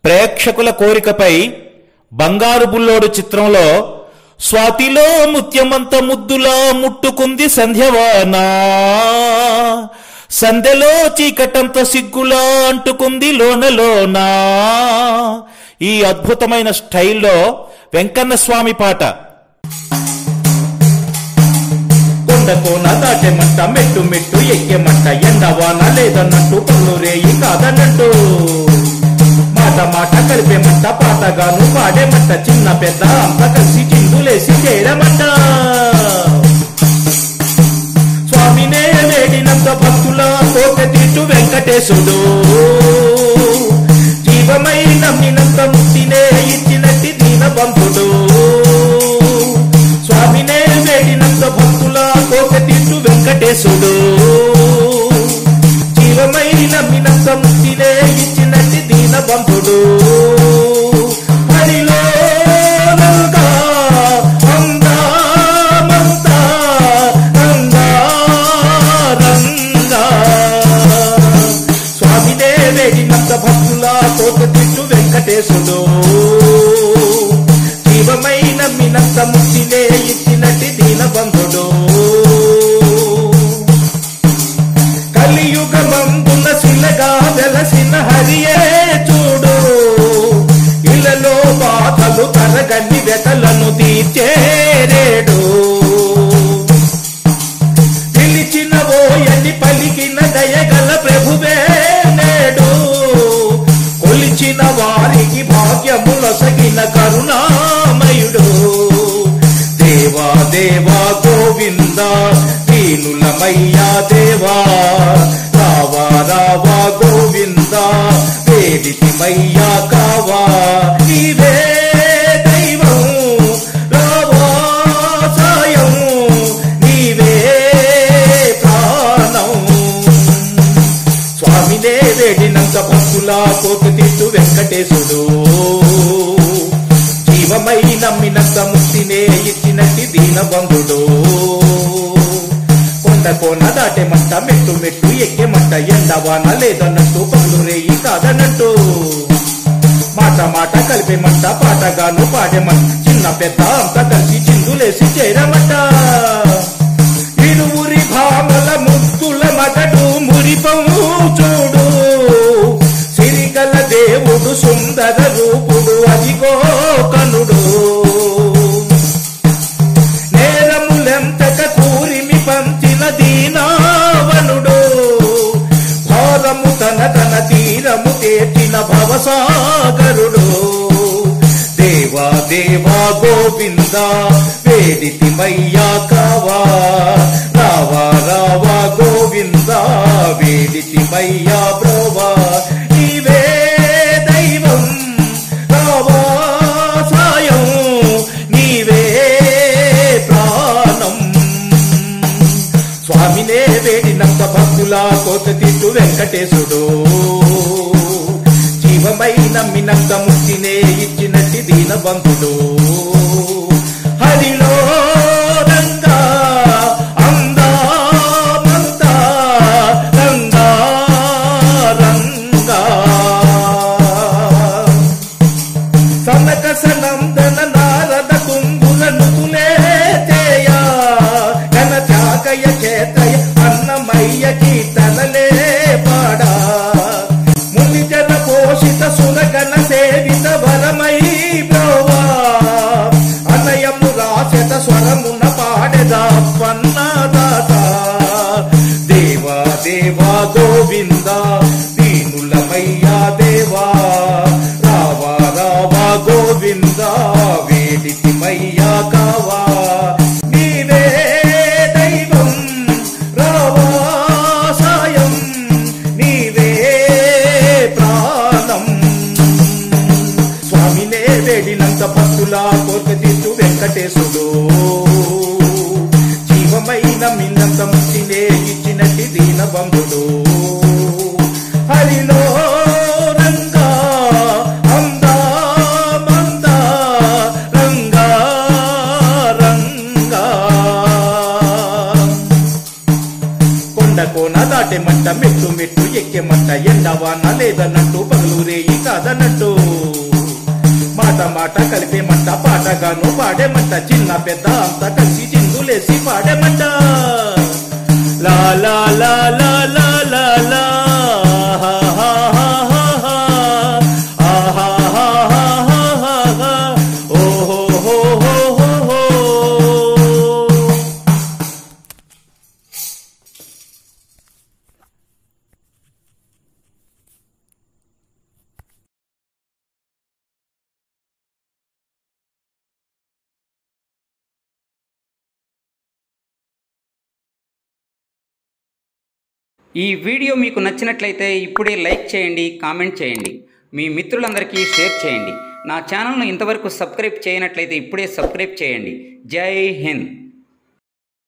ప్రేక్షకుల కోరికపై బంగారు బుల్లోడు చిత్రంలో స్వాతిలో ముత్యమంత ముద్దులా ముట్టుకుంది సంధ్యవానా సంధ్యలో చీకటంత సిగ్గులా అంటుకుంది లోనలోనా ఈ అద్భుతమైన స్టైల్లో వెంకన్న స్వామి పాట కొండకోన దాటెమంట మెట్టు మెట్టు ఎక్కెమంట ఎండవాన లేదన్నట్టు పళ్ళు రేయి కాదన్నట్టు మాట మాట కలిపేమంట పాతగాను పాడేమంట చిన్న పెద్ద అంత కలిసి చిందులేసి చేయడమంట స్వామినే వేడినంత భక్తుల కోక తీర్చు వెంకటేశుడు జీవమై నమ్మినంత ముక్తినే ఇచ్చినట్టి దీన బంధుడు స్వామినే వేడినంత భక్తుల కోక తీర్చు వెంకటేశుడు జీవమై నమ్మినంత ముక్తినే ఇచ్చినట్టి దీన బంధుడు హరిలో నందా అందామంతా నందా రంగా స్వామినే వేడినంత భక్తుల కోక తిట్టు వెంకటేశుడు జీవమై నమ్మినంత ముక్తినే ఇచ్చినట్టి దీనబంధుడు కలియుగమందున శిలగా వెలసిన హరియే చూడు ఇలలో బాధలు తరగని వెతలను తీర్చేరేడు పిలిచిన ఓయని పలికిన దయగల ప్రభువే నేడు కొలిచిన వారికి భాగ్యములసగిన కరుణామయుడు దేవా దేవా గోవింద దీనులమయ్యా దేవా రావా రావా గోవింద వేదితిమయ్యా కావా నీవే దైవం రావా సాయం నీవే ప్రాణం స్వామినే వేడినంత భక్తుల కోకు తీర్చు వెంకటేశుడు జీవమై నమ్మినంత ముక్తినే ఇచ్చినట్టి దీనబంధుడు కొండ కోన దాటేమంట మెట్టు మెట్టు ఎక్కేమంట ఎండవాన లేదన్నట్టు పనులు రేయి కాదన్నట్టు మాట మాట కలిపేమంట పాటగాను పాడేమంట చిన్న పెద్ద అంతా కలిసి చిందులేసి చేరమంట ఇరువురి భామల ముద్దుల మగడు మురిపము చూడు సిరిగల దేవుడు సుందర రూపుడు అదిగో కనుడు నేరములెంతక కూరిమి పంచిన దీనావనుడు భారము తన తన తీరము తేర్చిన భవసాగరుడు దేవా దేవా గోవింద వేడితి మయ్యా కావా రావా రావా గోవింద వేడితి మయ్యా బ్రోవా నీవే దైవం రావా సాయం నీవే ప్రాణం స్వామినే వేడినంత భక్తుల కోత తిట్టు వెంకటేశుడు జీవమై నమ్మినంత ముక్తినే ఇచ్చినట్టి దీనబంధుడు హరిలో రంగా అందామంతా రంగా రంగా సనక సనందన నారద కుంగుల నుతులే చేయ కన చాకయ చేతయ అన్నమయ్య కీర్తనలే పాడా ముని జన పోషిత సురగణ సేవిత వరమై బ్రోవా అనయము రాసెత స్వరమున పాడెదా పన్నాదాత దేవా దేవా గోవింద దీనులమయ్యా దేవా రావా రావా గోవింద వేడితి మయ్యా కావా నీవే దైవం రావా సాయం నీవే ప్రాణం స్వామినే వేడినంత భక్తుల కోరిక తీర్చు వెంకటేశుడు జీవమై నమ్మినంత ముక్తినే ఇచ్చినట్టి దీనబంధుడు హరిలో రంగా అందామందా రంగా రంగా కొండ కోన దాటెమంట మెట్టు మెట్టు ఎక్కేమంట ఎండవాన లేదన్నట్టు పగలు రేయి కాదన్నట్టు మాట కలిపేమంట పాటగాను పాడేమంట చిన్న పెద్ద అంతా కలిసి చిందులేసి పాడేమంట లా లా లా లా లా లా లా హా హా హా హా హా. ఆహా హా హా హా హా హా. ఓహో హో హో హో హో. ఈ వీడియో మీకు నచ్చినట్లయితే ఇప్పుడే లైక్ చేయండి కామెంట్ చేయండి మీ మిత్రులందరికీ షేర్ చేయండి నా ఛానల్ను ఇంతవరకు సబ్స్క్రైబ్ చేయనట్లయితే ఇప్పుడే సబ్స్క్రైబ్ చేయండి జై హింద్